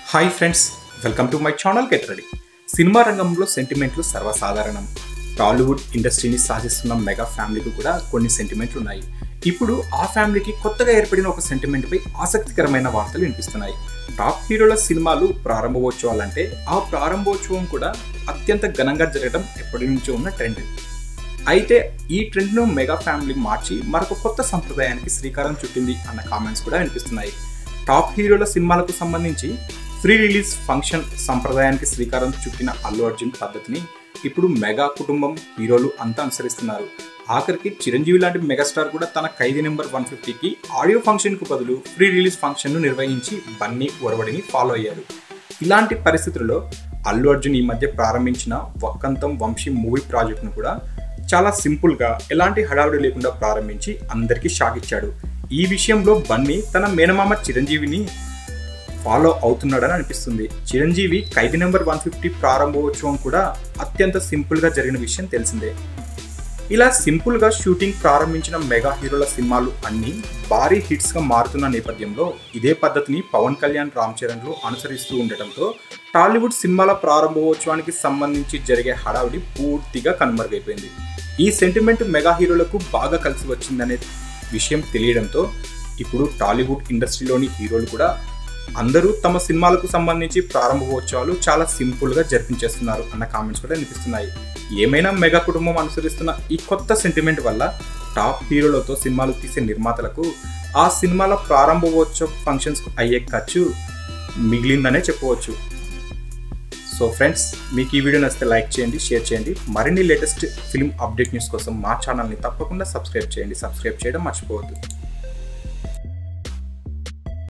hi friends welcome to my channel get ready cinema రంగంలో సెంటిమెంట్లు సర్వసాధారణం టాలీవుడ్ ఇండస్ట్రీని సాధిస్తున్న మెగా ఫ్యామిలీకి కూడా కొన్ని సెంటిమెంట్లు ఉన్నాయి ఇప్పుడు ఆ ఫ్యామిలీకి కొత్తగా ఏర్పడిన ఒక సెంటిమెంట్పై ఆసక్తికరమైన వార్తలు వినిపిస్తున్నాయి టాప్ హీరోల సినిమాలు ప్రారంభోత్సవాలంటే ఆ ప్రారంభోత్సవం కూడా అత్యంత ఘనంగా జరగడం ఎప్పటి నుంచో ఉన్న ట్రెండ్ అయితే ఈ ట్రెండ్ను మెగా ఫ్యామిలీ మార్చి మరొక కొత్త సంప్రదాయానికి శ్రీకారం చుట్టింది అన్న కామెంట్స్ కూడా వినిపిస్తున్నాయి టాప్ హీరోల సినిమాలకు సంబంధించి ఫ్రీ రిలీజ్ ఫంక్షన్ సంప్రదాయానికి శ్రీకారం చుట్టిన అల్లు అర్జున్ పద్ధతిని ఇప్పుడు మెగా కుటుంబం హీరోలు అంతా అనుసరిస్తున్నారు ఆఖరికి చిరంజీవి లాంటి మెగాస్టార్ కూడా తన ఖైదీ నెంబర్ వన్ ఫిఫ్టీకి ఆడియో ఫంక్షన్కు బదులు ఫ్రీ రిలీజ్ ఫంక్షన్ను నిర్వహించి బన్నీ ఒరవడిని ఫాలో అయ్యారు ఇలాంటి పరిస్థితుల్లో అల్లు అర్జున్ ఈ మధ్య ప్రారంభించిన వక్కంతం వంశీ మూవీ ప్రాజెక్ట్ను కూడా చాలా సింపుల్గా ఎలాంటి హడావుడి లేకుండా ప్రారంభించి అందరికీ షాక్ ఇచ్చాడు ఈ విషయంలో బన్నీ తన మేనమామ చిరంజీవిని ఫాలో అవుతున్నాడని అనిపిస్తుంది Chiranjeevi Khaidi number one fifty ప్రారంభోత్సవం కూడా అత్యంత సింపుల్గా జరిగిన విషయం తెలిసిందే ఇలా సింపుల్గా షూటింగ్ ప్రారంభించిన మెగా హీరోల సినిమాలు అన్నీ భారీ హిట్స్గా మారుతున్న నేపథ్యంలో ఇదే పద్ధతిని పవన్ కళ్యాణ్ రామ్ చరణ్లు అనుసరిస్తూ ఉండటంతో టాలీవుడ్ సినిమాల ప్రారంభోత్సవానికి సంబంధించి జరిగే హడావుడి పూర్తిగా కనుమరుగైపోయింది ఈ సెంటిమెంట్ మెగా హీరోలకు బాగా కలిసి వచ్చిందనే విషయం తెలియడంతో ఇప్పుడు టాలీవుడ్ ఇండస్ట్రీలోని హీరోలు కూడా అందరూ తమ సినిమాలకు సంబంధించి ప్రారంభోత్సవాలు చాలా సింపుల్గా జరిపించేస్తున్నారు అన్న కామెంట్స్ కూడా వినిపిస్తున్నాయి ఏమైనా మెగా కుటుంబం అనుసరిస్తున్న ఈ కొత్త సెంటిమెంట్ వల్ల టాప్ హీరోలతో సినిమాలు తీసే నిర్మాతలకు ఆ సినిమాల ప్రారంభోత్సవ ఫంక్షన్స్ అయ్యే ఖర్చు మిగిలిందనే చెప్పవచ్చు సో ఫ్రెండ్స్ మీకు ఈ వీడియో నచ్చితే లైక్ చేయండి షేర్ చేయండి మరిన్ని లేటెస్ట్ ఫిల్మ్ అప్డేట్ న్యూస్ కోసం మా ఛానల్ని తప్పకుండా సబ్స్క్రైబ్ చేయండి సబ్స్క్రైబ్ చేయడం మర్చిపోవద్దు